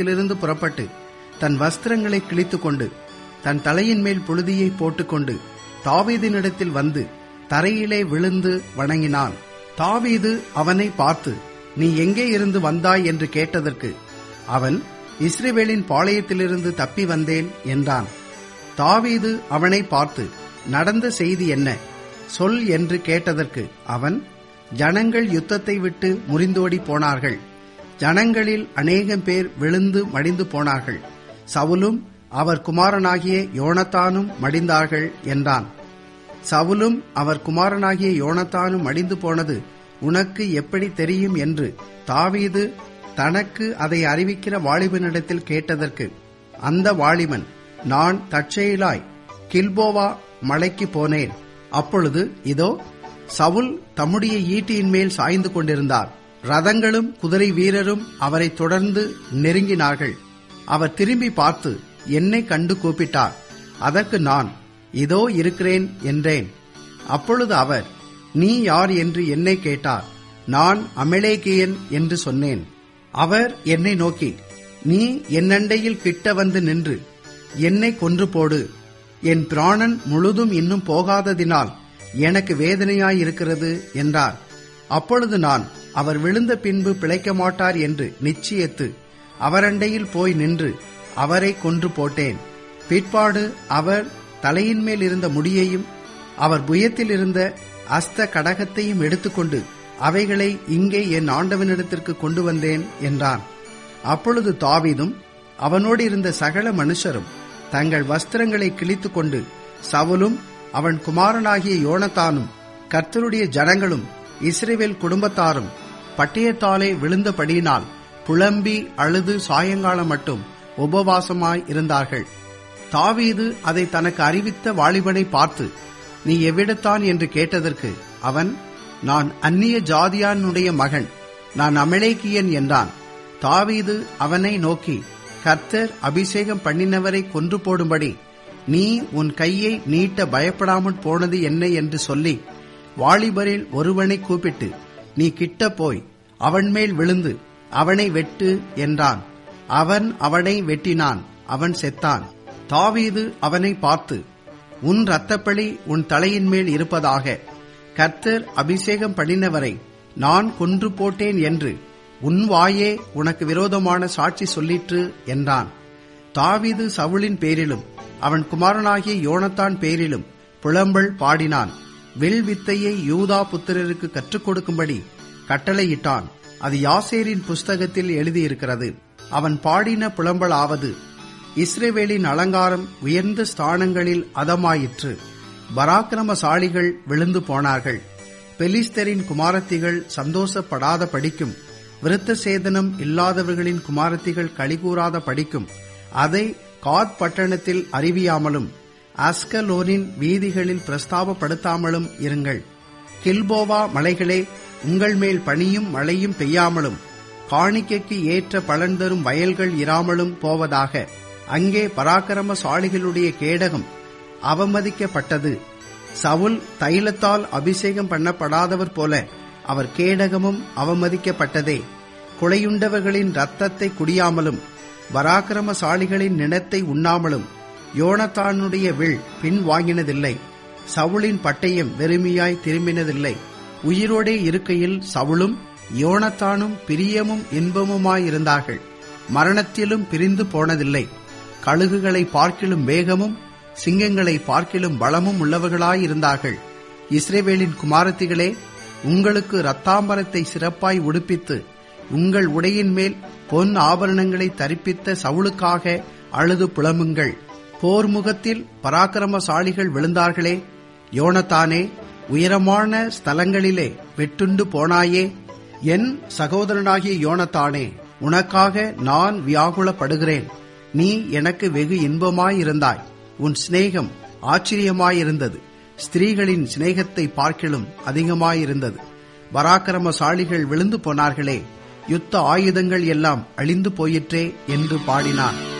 த்திலிருந்து புறப்பட்டு தன் வஸ்திரங்களை கிழித்துக் கொண்டு தன் தலையின் மேல் புழுதியை போட்டுக்கொண்டு தாவீதினிடத்தில் வந்து தரையிலே விழுந்து வணங்கினான் தாவீது அவனை பார்த்து நீ எங்கே இருந்து வந்தாய் என்று கேட்டதற்கு அவன் இஸ்ரேவேலின் பாளையத்திலிருந்து தப்பி வந்தேன் என்றான் தாவீது அவனை பார்த்து நடந்த செய்தி என்ன சொல் என்று கேட்டதற்கு அவன் ஜனங்கள் யுத்தத்தை விட்டு முறிந்தோடி போனார்கள் ஜனங்களில் அநேகம் பேர் விழுந்து மடிந்து போனார்கள் சவுலும் அவர் குமாரனாகிய யோனத்தானும் மடிந்தார்கள் என்றான் சவுலும் அவர் குமாரனாகிய யோனத்தானும் மடிந்து போனது உனக்கு எப்படி தெரியும் என்று தாவீது தனக்கு அதை அறிவிக்கிற வாலிபனிடத்தில் கேட்டதற்கு அந்த வாலிபன் நான் தற்செயலாய் கில்போவா மலைக்கு போனேன் அப்பொழுது இதோ சவுல் தம்முடைய ஈட்டியின் மேல் சாய்ந்து கொண்டிருந்தார் ரதங்களும் குதிரை வீரரும் அவரை தொடர்ந்து நெருங்கினார்கள் அவர் திரும்பி பார்த்து என்னை கண்டு கூப்பிட்டார் அதற்கு நான் இதோ இருக்கிறேன் என்றேன் அப்பொழுது அவர் நீ யார் என்று என்னை கேட்டார் நான் அமலேக்கியன் என்று சொன்னேன் அவர் என்னை நோக்கி நீ என்னண்டையில் கிட்ட வந்து நின்று என்னை கொன்று போடு என் பிராணன் முழுதும் இன்னும் போகாததினால் எனக்கு வேதனையாயிருக்கிறது என்றார் அப்பொழுது நான் அவர் விழுந்த பின்பு பிழைக்க மாட்டார் என்று நிச்சயித்து அவரண்டையில் போய் நின்று அவரை கொன்று போட்டேன் பிற்பாடு அவர் தலையின் மேல் இருந்த முடியையும் அவர் புயத்தில் இருந்த அஸ்த கடகத்தையும் எடுத்துக்கொண்டு அவைகளை இங்கே என் ஆண்டவனிடத்திற்கு கொண்டு வந்தேன் என்றான் அப்பொழுது தாவீதும் அவனோடு இருந்த சகல மனுஷரும் தங்கள் வஸ்திரங்களை கிழித்துக் கொண்டு சவுலும் அவன் குமாரனாகிய யோனத்தானும் கர்த்தருடைய ஜனங்களும் இஸ்ரேவேல் குடும்பத்தாரும் பட்டயத்தாலே விழுந்தபடியினால் புலம்பி அழுது சாயங்காலம் மட்டும் உபவாசமாய் இருந்தார்கள் தாவீது அதை தனக்கு அறிவித்த வாலிபனை பார்த்து நீ எவ்விடத்தான் என்று கேட்டதற்கு அவன் நான் அந்நிய ஜாதியானுடைய மகன் நான் அமலேக்கியன் என்றான் தாவீது அவனை நோக்கி கர்த்தர் அபிஷேகம் பண்ணினவரை கொன்று போடும்படி நீ உன் கையை நீட்ட பயப்படாமற் போனது என்ன என்று சொல்லி வாலிபரில் ஒருவனை கூப்பிட்டு நீ கிட்ட போய் அவன் மேல் விழுந்து அவனை வெட்டு என்றான் அவன் அவனை வெட்டினான் அவன் செத்தான் தாவீது அவனை பார்த்து உன் இரத்தப்பழி உன் தலையின் மேல் இருப்பதாக கர்த்தர் அபிஷேகம் பண்ணினவரை நான் கொன்று போட்டேன் என்று உன் வாயே உனக்கு விரோதமான சாட்சி சொல்லிற்று என்றான் தாவீது சவுளின் பேரிலும் அவன் குமாரனாகிய யோனத்தான் பேரிலும் புலம்பல் பாடினான் வில் வித்தையை யூதா புத்திரருக்கு கற்றுக் கொடுக்கும்படி கட்டளையிட்டான் அது யாசேரின் புஸ்தகத்தில் எழுதியிருக்கிறது அவன் பாடின புலம்பலாவது இஸ்ரேவேலின் அலங்காரம் உயர்ந்த ஸ்தானங்களில் அதமாயிற்று பராக்கிரமசாலிகள் விழுந்து போனார்கள் பெலிஸ்தரின் குமாரத்திகள் சந்தோஷப்படாத படிக்கும் விருத்த சேதனம் இல்லாதவர்களின் குமாரத்திகள் கழிகூறாத படிக்கும் அதை காத் பட்டணத்தில் அறிவியாமலும் அஸ்கலோனின் வீதிகளில் பிரஸ்தாபப்படுத்தாமலும் இருங்கள் கில்போவா மலைகளே உங்கள் மேல் பனியும் மழையும் பெய்யாமலும் காணிக்கைக்கு ஏற்ற பலன் தரும் வயல்கள் இராமலும் போவதாக அங்கே பராக்கிரமசாலிகளுடைய கேடகம் அவமதிக்கப்பட்டது சவுல் தைலத்தால் அபிஷேகம் பண்ணப்படாதவர் போல அவர் கேடகமும் அவமதிக்கப்பட்டதே கொலையுண்டவர்களின் ரத்தத்தை குடியாமலும் பராக்கிரமசாலிகளின் நினத்தை உண்ணாமலும் யோனத்தானுடைய வில் பின் வாங்கினதில்லை சவுளின் பட்டயம் வெறுமையாய் திரும்பினதில்லை உயிரோடே இருக்கையில் சவுளும் யோனத்தானும் பிரியமும் இன்பமுமாயிருந்தார்கள் மரணத்திலும் பிரிந்து போனதில்லை கழுகுகளை பார்க்கிலும் வேகமும் சிங்கங்களை பார்க்கிலும் பலமும் உள்ளவர்களாயிருந்தார்கள் இஸ்ரேவேலின் குமாரத்திகளே உங்களுக்கு ரத்தாம்பரத்தை சிறப்பாய் உடுப்பித்து உங்கள் உடையின் மேல் பொன் ஆபரணங்களை தரிப்பித்த சவுளுக்காக அழுது புலம்புங்கள் போர் முகத்தில் பராக்கிரமசாலிகள் விழுந்தார்களே யோனத்தானே உயரமான ஸ்தலங்களிலே வெட்டுண்டு போனாயே என் சகோதரனாகிய யோனத்தானே உனக்காக நான் வியாகுலப்படுகிறேன் நீ எனக்கு வெகு இன்பமாயிருந்தாய் உன் சிநேகம் ஆச்சரியமாயிருந்தது ஸ்திரீகளின் சிநேகத்தை பார்க்கிலும் அதிகமாயிருந்தது பராக்கிரமசாலிகள் விழுந்து போனார்களே யுத்த ஆயுதங்கள் எல்லாம் அழிந்து போயிற்றே என்று பாடினான்